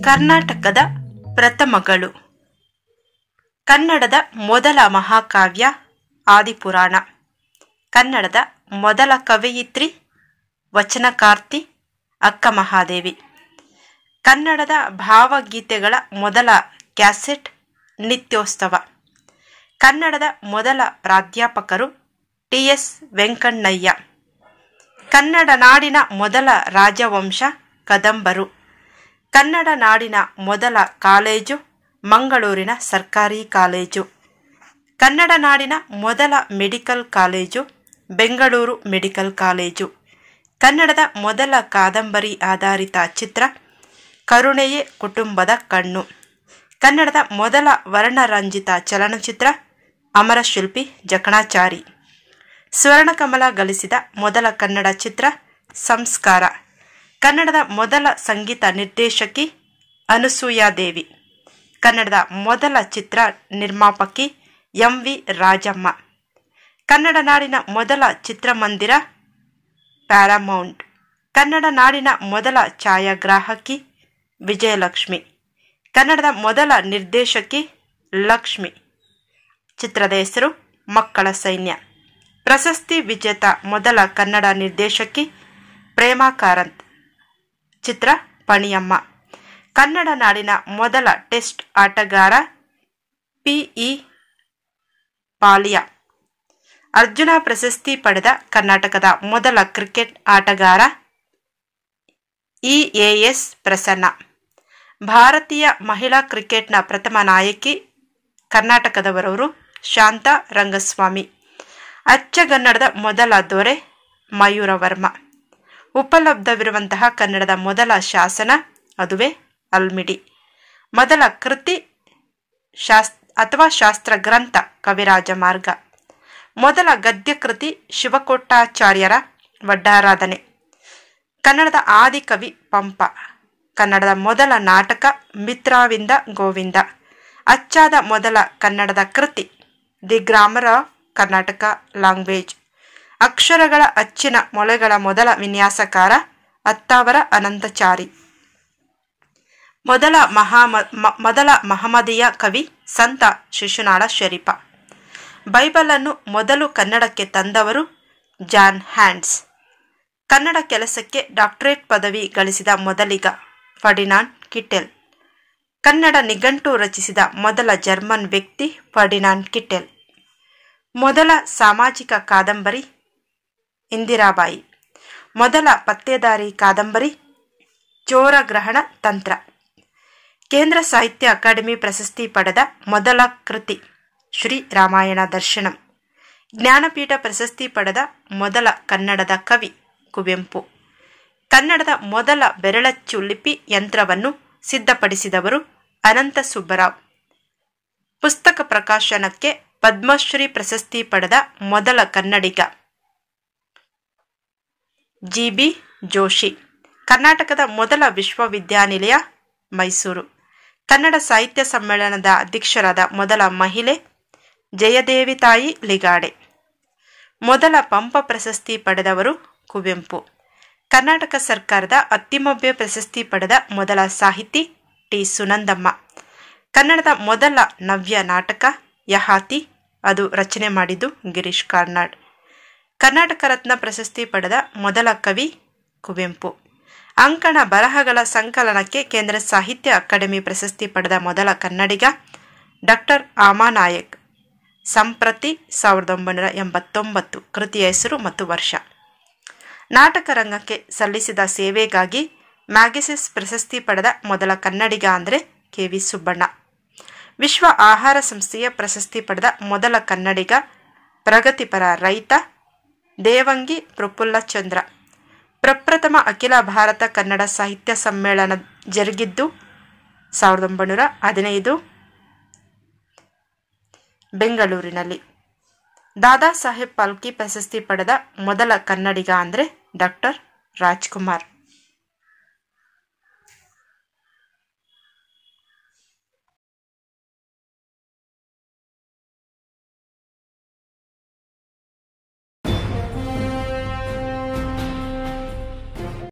ಕರ್ನಾಟಕದ ಪ್ರಥಮಗಳು ಕನ್ನಡದ ಮೊದಲ ಮಹಾಕಾವ್ಯ ಆದಿಪುರಾಣ ಕನ್ನಡದ ಮೊದಲ ಕವಯಿತ್ರಿ ವಚನಕಾರ್ತಿ ಅಕ್ಕ ಮಹಾದೇವಿ ಕನ್ನಡದ ಭಾವಗೀತೆಗಳ ಮೊದಲ ಕ್ಯಾಸೆಟ್ ನಿತ್ಯೋತ್ಸವ ಕನ್ನಡದ ಮೊದಲ ಪ್ರಾಧ್ಯಾಪಕರು ಟಿ ಎಸ್ ವೆಂಕಣ್ಣಯ್ಯ ಕನ್ನಡ ನಾಡಿನ ಮೊದಲ ರಾಜವಂಶ ಕದಂಬರು ಕನ್ನಡ ನಾಡಿನ ಮೊದಲ ಕಾಲೇಜು ಮಂಗಳೂರಿನ ಸರ್ಕಾರಿ ಕಾಲೇಜು ಕನ್ನಡ ನಾಡಿನ ಮೊದಲ medical college Bengaluru medical college ಕನ್ನಡದ ಮೊದಲ ಕಾದಂಬರಿ ಆಧಾರಿತ ಚಿತ್ರ ಕರುಣೆಯೇ ಕುಟುಂಬದ ಕಣ್ಣು ಕನ್ನಡದ ಮೊದಲ ವರ್ಣರಂಜಿತ ಚಲನಚಿತ್ರ ಅಮರಶಿಲ್ಪಿ ಜಕಣಾಚಾರಿ ಸ್ವರ್ಣಕಮಲ ಗಳಿಸಿದ ಮೊದಲ ಕನ್ನಡ ಚಿತ್ರ ಸಂಸ್ಕಾರ ಕನ್ನಡದ ಮೊದಲ ಸಂಗೀತ ನಿರ್ದೇಶಕಿ ಅನುಸೂಯಾದೇವಿ ಕನ್ನಡದ ಮೊದಲ ಚಿತ್ರ ನಿರ್ಮಾಪಕಿ ಎಂ ವಿ ರಾಜಮ್ಮ ಕನ್ನಡ ನಾಡಿನ ಮೊದಲ ಚಿತ್ರಮಂದಿರ ಪ್ಯಾರಾಮೌಂಟ್ ಕನ್ನಡ ನಾಡಿನ ಮೊದಲ ಛಾಯಾಗ್ರಾಹಕಿ ವಿಜಯಲಕ್ಷ್ಮಿ ಕನ್ನಡದ ಮೊದಲ ನಿರ್ದೇಶಕಿ ಲಕ್ಷ್ಮಿ ಚಿತ್ರದ ಹೆಸರು ಮಕ್ಕಳ ಸೈನ್ಯ ಪ್ರಶಸ್ತಿ ವಿಜೇತ ಮೊದಲ ಕನ್ನಡ ನಿರ್ದೇಶಕಿ ಪ್ರೇಮಾ ಕಾರಂತ್ ಚಿತ್ರ ಪಣಿಯಮ್ಮ ಕನ್ನಡ ನಾಡಿನ ಮೊದಲ ಟೆಸ್ಟ್ ಆಟಗಾರ ಪಿಇ ಪಾಲಿಯಾ ಅರ್ಜುನ ಪ್ರಶಸ್ತಿ ಪಡೆದ ಕರ್ನಾಟಕದ ಮೊದಲ ಕ್ರಿಕೆಟ್ ಆಟಗಾರ ಇಎಎಸ್ ಪ್ರಸನ್ನ ಭಾರತೀಯ ಮಹಿಳಾ ಕ್ರಿಕೆಟ್ನ ಪ್ರಥಮ ನಾಯಕಿ ಕರ್ನಾಟಕದವರವರು ಶಾಂತಾ ರಂಗಸ್ವಾಮಿ ಅಚ್ಚಗನ್ನಡದ ಮೊದಲ ದೊರೆ ಮಯೂರವರ್ಮ ಉಪಲಬ್ಧವಿರುವಂತಹ ಕನ್ನಡದ ಮೊದಲ ಶಾಸನ ಅದುವೇ ಅಲ್ಮಿಡಿ ಮೊದಲ ಕೃತಿ ಶಾಸ್ ಅಥವಾ ಶಾಸ್ತ್ರ ಗ್ರಂಥ ಕವಿರಾಜ ಮಾರ್ಗ ಮೊದಲ ಗದ್ಯ ಕೃತಿ ಶಿವಕೋಟ್ಟಾಚಾರ್ಯರ ವಡ್ಡಾರಾಧನೆ ಕನ್ನಡದ ಆದಿಕವಿ ಪಂಪ ಕನ್ನಡದ ಮೊದಲ ನಾಟಕ ಮಿತ್ರಾವಿಂದ ಗೋವಿಂದ ಅಚ್ಚಾದ ಮೊದಲ ಕನ್ನಡದ ಕೃತಿ the grammar of Karnataka language ಅಕ್ಷರಗಳ ಅಚ್ಚಿನ ಮೊಳೆಗಳ ಮೊದಲ ವಿನ್ಯಾಸಕಾರ ಅತ್ತಾವರ ಅನಂತಚಾರಿ ಮೊದಲ ಮಹಾಮ ಮೊದಲ ಮಹಮ್ಮದೀಯ ಕವಿ ಸಂತ ಶಿಶುನಾಳ ಶರೀಫ ಬೈಬಲನ್ನು ಮೊದಲು ಕನ್ನಡಕ್ಕೆ ತಂದವರು ಜಾನ್ ಹ್ಯಾಂಡ್ಸ್ ಕನ್ನಡ ಕೆಲಸಕ್ಕೆ ಡಾಕ್ಟರೇಟ್ ಪದವಿ ಗಳಿಸಿದ ಮೊದಲಿಗ ಫರ್ಡಿನಾಂಡ್ ಕಿಟೆಲ್ ಕನ್ನಡ ನಿಘಂಟು ರಚಿಸಿದ ಮೊದಲ ಜರ್ಮನ್ ವ್ಯಕ್ತಿ ಫರ್ಡಿನಾಂಡ್ ಕಿಟೆಲ್ ಮೊದಲ ಸಾಮಾಜಿಕ ಕಾದಂಬರಿ ಇಂದಿರಾಬಾಯಿ ಮೊದಲ ಪತ್ತೇದಾರಿ ಕಾದಂಬರಿ ಚೋರಗ್ರಹಣ ತಂತ್ರ ಕೇಂದ್ರ ಸಾಹಿತ್ಯ ಅಕಾಡೆಮಿ ಪ್ರಶಸ್ತಿ ಪಡೆದ ಮೊದಲ ಕೃತಿ ಶ್ರೀ ರಾಮಾಯಣ ದರ್ಶನಂ ಜ್ಞಾನಪೀಠ ಪ್ರಶಸ್ತಿ ಪಡೆದ ಮೊದಲ ಕನ್ನಡದ ಕವಿ ಕುವೆಂಪು ಕನ್ನಡದ ಮೊದಲ ಬೆರಳಚ್ಚು ಲಿಪಿ ಯಂತ್ರವನ್ನು ಸಿದ್ಧಪಡಿಸಿದವರು ಅನಂತ ಸುಬ್ಬರಾವ್ ಪುಸ್ತಕ ಪ್ರಕಾಶನಕ್ಕೆ ಪದ್ಮಶ್ರೀ ಪ್ರಶಸ್ತಿ ಪಡೆದ ಮೊದಲ ಕನ್ನಡಿಗ ಜಿ ಬಿ ಜೋಶಿ ಕರ್ನಾಟಕದ ಮೊದಲ ವಿಶ್ವವಿದ್ಯಾನಿಲಯ ಮೈಸೂರು ಕನ್ನಡ ಸಾಹಿತ್ಯ ಸಮ್ಮೇಳನದ ಅಧ್ಯಕ್ಷರಾದ ಮೊದಲ ಮಹಿಳೆ ಜಯದೇವಿ ತಾಯಿ ಲಿಗಾಡೆ ಮೊದಲ ಪಂಪ ಪ್ರಶಸ್ತಿ ಪಡೆದವರು ಕುವೆಂಪು ಕರ್ನಾಟಕ ಸರ್ಕಾರದ ಅತ್ತಿಮೊಬ್ಬೆ ಪ್ರಶಸ್ತಿ ಪಡೆದ ಮೊದಲ ಸಾಹಿತಿ ಟಿ ಸುನಂದಮ್ಮ ಕನ್ನಡದ ಮೊದಲ ನವ್ಯ ನಾಟಕ ಯಹಾತಿ ಅದು ರಚನೆ ಮಾಡಿದ್ದು ಗಿರೀಶ್ ಕಾರ್ನಾಡ್ ಕರ್ನಾಟಕ ರತ್ನ ಪ್ರಶಸ್ತಿ ಪಡೆದ ಮೊದಲ ಕವಿ ಕುವೆಂಪು ಅಂಕಣ ಬರಹಗಳ ಸಂಕಲನಕ್ಕೆ ಕೇಂದ್ರ ಸಾಹಿತ್ಯ ಅಕಾಡೆಮಿ ಪ್ರಶಸ್ತಿ ಪಡೆದ ಮೊದಲ ಕನ್ನಡಿಗ ಡಾಕ್ಟರ್ ಆಮಾನಾಯಕ್ ಸಂಪ್ರತಿ ಸಾವಿರದ ಒಂಬೈನೂರ ಎಂಬತ್ತೊಂಬತ್ತು ಕೃತಿಯ ಹೆಸರು ಮತ್ತು ವರ್ಷ ನಾಟಕ ರಂಗಕ್ಕೆ ಸಲ್ಲಿಸಿದ ಸೇವೆಗಾಗಿ ಮ್ಯಾಗಿಸಿಸ್ ಪ್ರಶಸ್ತಿ ಪಡೆದ ಮೊದಲ ಕನ್ನಡಿಗ ಅಂದರೆ ಕೆ ವಿ ಸುಬ್ಬಣ್ಣ ವಿಶ್ವ ಆಹಾರ ಸಂಸ್ಥೆಯ ಪ್ರಶಸ್ತಿ ಪಡೆದ ಮೊದಲ ಕನ್ನಡಿಗ ಪ್ರಗತಿಪರ ರೈತ ದೇವಂಗಿ ಪ್ರಫುಲ್ಲ ಚಂದ್ರ ಪ್ರಪ್ರಥಮ ಅಖಿಲ ಭಾರತ ಕನ್ನಡ ಸಾಹಿತ್ಯ ಸಮ್ಮೇಳನ ಜರುಗಿದ್ದು ಸಾವಿರದ ಒಂಬೈನೂರ ಹದಿನೈದು ಬೆಂಗಳೂರಿನಲ್ಲಿ ದಾದಾ ಸಾಹೇಬ್ ಪಾಲ್ಕಿ ಪ್ರಶಸ್ತಿ ಪಡೆದ ಮೊದಲ ಕನ್ನಡಿಗ ಅಂದರೆ ಡಾಕ್ಟರ್ ರಾಜ್ಕುಮಾರ್